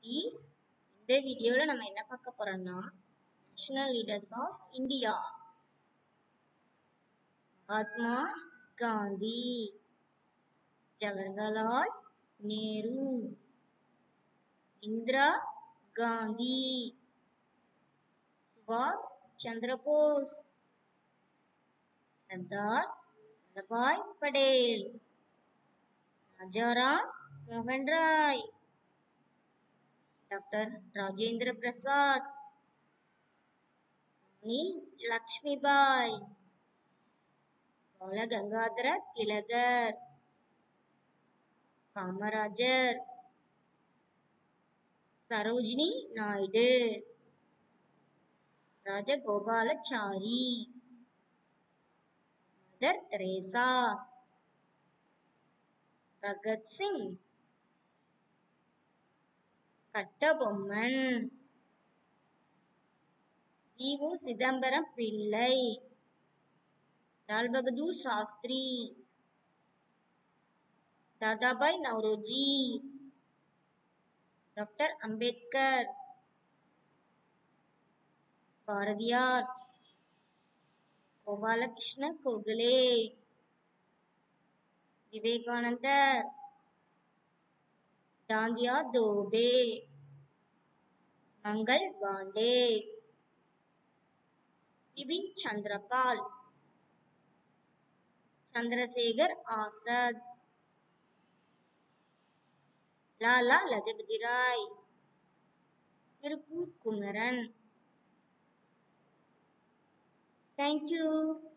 குட்டீஸ் இந்த வீடியோவில் நம்ம என்ன பார்க்க போறோம்னா national leaders of India Mahatma Gandhi Jawaharlal Nehru Indira Gandhi சுபாஷ் சந்திரபோஸ் சர்தார் வல்லபாய் படேல் ராஜாராம் மோகன் ராய் डॉक्टर राजेंद्र प्रसाद रानी लक्ष्मीबाई बाल गंगाधर तिलकर कामराजर सरोजिनी नायडू राजगोपालाचारी मदर तेरेसा भगत सिंह கட்டபொம்மன் ஈவு சிதம்பரம் பிள்ளை லால் பகதூர் சாஸ்திரி தாதாபாய் நவ்ரோஜி டாக்டர் அம்பேத்கர் பாரதியார் கோபாலகிருஷ்ண கோகலே விவேகானந்தர் दांदिया दोबे मंगल वांडे बिपिन चंद्रपाल चंद्रशेखर आजाद लाला लजपति राय திருப்பூர் குமரன் தேங்க்யூ